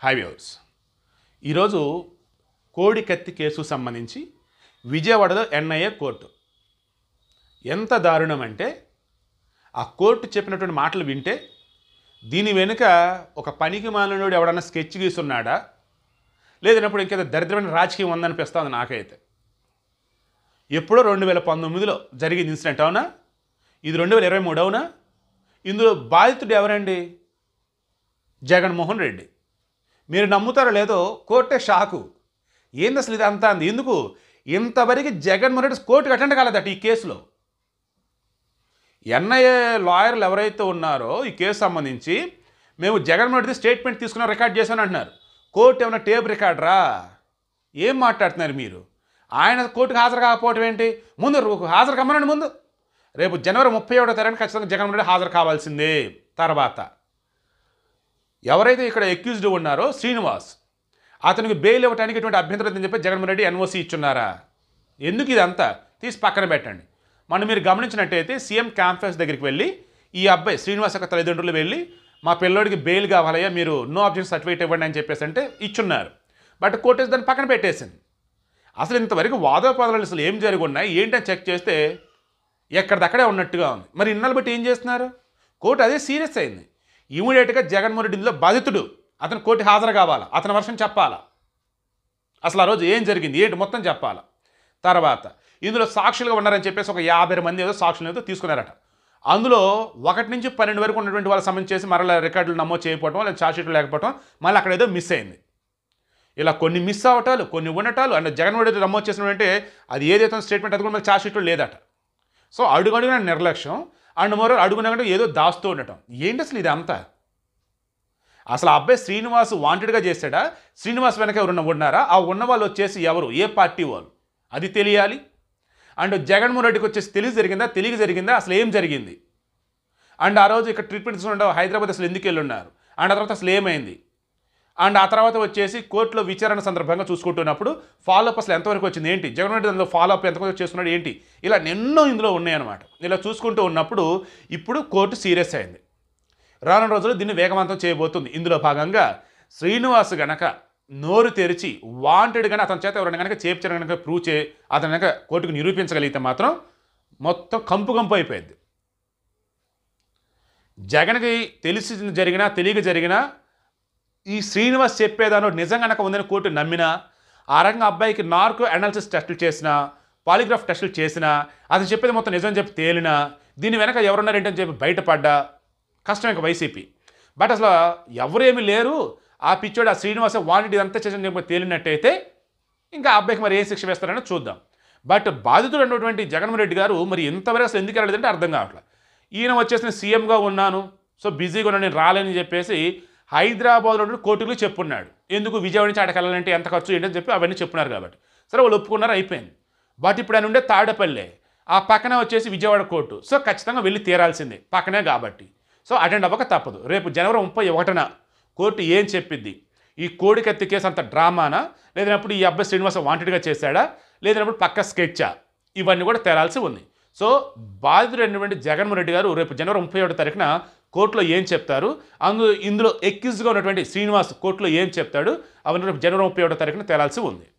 highways ఈరోజు కోడి కత్తి కేసు సంబంధించి విజయవాడలో ఎన్ఐఏ కోర్టు ఎంత దారుణం అంటే ఆ కోర్టు చెప్పినటువంటి మాటలు వింటే దీని వెనుక ఒక పనికి మాలినోడు ఎవడన్నా స్కెచ్ గీస్తున్నాడా లేదన్నప్పుడు ఇంకేదో దరిద్రమైన రాజకీయం ఉందనిపిస్తుంది నాకైతే ఎప్పుడో రెండు వేల పంతొమ్మిదిలో జరిగింది ఇన్సిడెంట్ అవునా ఇది రెండు వేల ఇరవై మూడు అవునా ఇందులో బాధితుడు ఎవరండి జగన్మోహన్ రెడ్డి మీరు నమ్ముతారో లేదో కోర్టే షాకు ఏంది అసలు ఇది అంతా అంది ఎందుకు ఇంతవరకు జగన్మోహన్ రెడ్డి కోర్టుకు అటెండ్ కాలేదట ఈ కేసులో ఎన్ఐఏ లాయర్లు ఎవరైతే ఉన్నారో ఈ కేసు సంబంధించి మేము జగన్మోహన్ రెడ్డి స్టేట్మెంట్ తీసుకున్నాం రికార్డ్ చేశాను అంటున్నారు కోర్టు ఏమైనా టేప్ రికార్డరా ఏం మాట్లాడుతున్నారు మీరు ఆయన కోర్టుకు హాజరు కాకపోవటం ఏంటి ముందు రు- హాజరు కమ్మనండి ముందు రేపు జనవరి ముప్పై ఒకటో తారీఖున ఖచ్చితంగా జగన్మోహన్ రెడ్డి హాజరు కావాల్సిందే తర్వాత ఎవరైతే ఇక్కడ ఎక్యూజ్డ్ ఉన్నారో శ్రీనివాస్ అతనికి బెయిల్ ఇవ్వడానికి ఎటువంటి అభ్యంతరం లేదని చెప్పి జగన్మోహన్ రెడ్డి ఎన్ఓసి ఇచ్చున్నారా ఎందుకు ఇదంతా తీసి పక్కన పెట్టండి మనం మీరు గమనించినట్టయితే సీఎం క్యాంపస్ దగ్గరికి వెళ్ళి ఈ అబ్బాయి శ్రీనివాస్ యొక్క తల్లిదండ్రులు వెళ్ళి మా పిల్లోడికి బెయిల్ కావాలయ్యా మీరు నో అబ్జెక్షన్ సర్టిఫికేట్ ఇవ్వండి అని చెప్పేసి అంటే ఇచ్చున్నారు బట్ కోర్టు దాన్ని పక్కన పెట్టేసింది అసలు ఇంతవరకు వాదోపాదాలు అసలు ఏం జరిగి ఉన్నాయి ఏంటని చెక్ చేస్తే ఎక్కడిదక్కడే ఉన్నట్టుగా ఉంది మరి ఇన్నాళ్ళు బట్టి ఏం చేస్తున్నారు కోర్టు అదే సీరియస్ అయింది ఇమీడియట్గా జగన్మోహన్ రెడ్డి ఇందులో బాధితుడు అతను కోర్టు హాజరు కావాలా అతని వర్షం చెప్పాలా అసలు ఆ రోజు ఏం జరిగింది ఏంటి మొత్తం చెప్పాలా తర్వాత ఇందులో సాక్షులుగా ఉన్నారని చెప్పేసి ఒక యాభై మంది ఏదో సాక్షులు ఏదో తీసుకున్నారట అందులో ఒకటి నుంచి పన్నెండు వరకు ఉన్నటువంటి వాళ్ళకి సంబంధించి చేసి మరలా రికార్డులు నమోదు చేయకపోవడం లేదా ఛార్జ్షీట్లు లేకపోవడం మళ్ళీ అక్కడ ఏదో మిస్ అయింది ఇలా కొన్ని మిస్ అవటాలు కొన్ని ఉండటాలు అండ్ జగన్మోహన్ రెడ్డి నమోదు చేసినటువంటి అది ఏదైతే స్టేట్మెంట్ అది కూడా మనకి ఛార్జ్షీట్లో లేదట సో అడుగడుగున నిర్లక్ష్యం అండ్ మరో అడుగున ఏదో దాస్తూ ఉండటం ఏంటి అసలు ఇది అంతా అసలు ఆ అబ్బాయి శ్రీనివాస్ వాంటెడ్గా చేశాడా శ్రీనివాస్ వెనక ఎవరున్న ఉన్నారా ఆ ఉన్న వాళ్ళు వచ్చేసి ఎవరు ఏ పార్టీ వాళ్ళు అది తెలియాలి అండ్ జగన్మోహన్ రెడ్డికి వచ్చేసి తెలిసి జరిగిందా తెలియక జరిగిందా అసలు ఏం జరిగింది అండ్ ఆ రోజు ఇక్కడ ట్రీట్మెంట్ తీసుకుంటే హైదరాబాద్ అసలు ఎందుకు వెళ్ళి ఉన్నారు అండ్ ఆ తర్వాత అసలు ఏమైంది అండ్ ఆ తర్వాత వచ్చేసి కోర్టులో విచారణ సందర్భంగా చూసుకుంటున్నప్పుడు ఫాలోఅప్ అసలు ఎంతవరకు వచ్చింది ఏంటి జగన్మోహన్ రెడ్డి దానిలో ఫాలోఅప్ ఎంతవరకు చేస్తున్నాడు ఏంటి ఇలా ఎన్నో ఇందులో ఉన్నాయన్నమాట ఇలా చూసుకుంటూ ఉన్నప్పుడు ఇప్పుడు కోర్టు సీరియస్ అయింది రానున్న రోజుల్లో దీన్ని వేగవంతం చేయబోతుంది ఇందులో భాగంగా శ్రీనివాస్ గనక నోరు తెరిచి వాంటెడ్ కానీ అతని చేత ఎవరైనా కనుక చేపించడం కనుక ప్రూవ్ చే అతను కనుక కోర్టుకు నిరూపించగలిగితే మాత్రం మొత్తం కంపు కంపు అయిపోయింది జగన్కి తెలిసి జరిగినా తెలియక జరిగినా ఈ శ్రీనివాస్ చెప్పేదానో నిజం కనుక ఉందని కోర్టు నమ్మినా ఆ రకంగా అబ్బాయికి నార్కో అనాలిసిస్ టెస్టులు చేసినా పాలిగ్రాఫ్ టెస్టులు చేసినా అతను చెప్పేది మొత్తం నిజం చెప్పి తేలినా దీని వెనక ఎవరున్నారేంటని చెప్పి బయటపడ్డా కష్టం ఇక వైసీపీ బట్ అసలు ఎవరేమీ లేరు ఆ పిచ్చోడు ఆ శ్రీనివాస వాంటి ఇదంతా చేసిన చెప్పి తేలినట్టయితే ఇంకా ఆ అబ్బాయికి మరి ఏ శిక్ష వేస్తారని చూద్దాం బట్ బాధితుడు అన్నటువంటి జగన్మోహన్ రెడ్డి గారు మరి ఎంతవరకు అసలు ఎందుకు వెళ్ళలేదంటే అర్థం కావట్లేదు ఈయన వచ్చేసి నేను సీఎంగా ఉన్నాను సో బిజీగా ఉన్నాను నేను రాలేని చెప్పేసి హైదరాబాద్లో ఉన్న కోర్టుకు చెప్పున్నాడు ఎందుకు విజయవాడ నుంచి ఆడకి వెళ్ళాలంటే ఎంత ఖర్చు ఏంటని చెప్పి అవన్నీ చెప్పున్నారు కాబట్టి సరే వాళ్ళు ఒప్పుకున్నారు అయిపోయింది బట్ ఇప్పుడు ఆయన ఉండే తాడపల్లె ఆ పక్కన వచ్చేసి విజయవాడ కోర్టు సో ఖచ్చితంగా వెళ్ళి తీరాల్సిందే పక్కనే కాబట్టి సో అటెండ్ అవ్వక తప్పదు రేపు జనవరి ముప్పై ఒకటిన కోర్టు ఏం చెప్పిద్ది ఈ కోడికత్తి కేసు అంత డ్రామానా లేదన్నప్పుడు ఈ అబ్బాయి శ్రీనివాస వాంటెడ్గా చేశాడా లేదన్నప్పుడు పక్క స్కెచ్చా ఇవన్నీ కూడా తేలాల్సి ఉంది సో బాధితుడైనటువంటి జగన్మోహన్ రెడ్డి గారు రేపు జనవరి ముప్పై ఒకటో తారీఖున కోర్టులో ఏం చెప్తారు అందు ఇందులో ఎక్కిజ్గా ఉన్నటువంటి శ్రీనివాస్ కోర్టులో ఏం చెప్తాడు అవన్నీ రేపు జనవరి ముప్పై ఒకటో తారీఖున తేలాల్సి ఉంది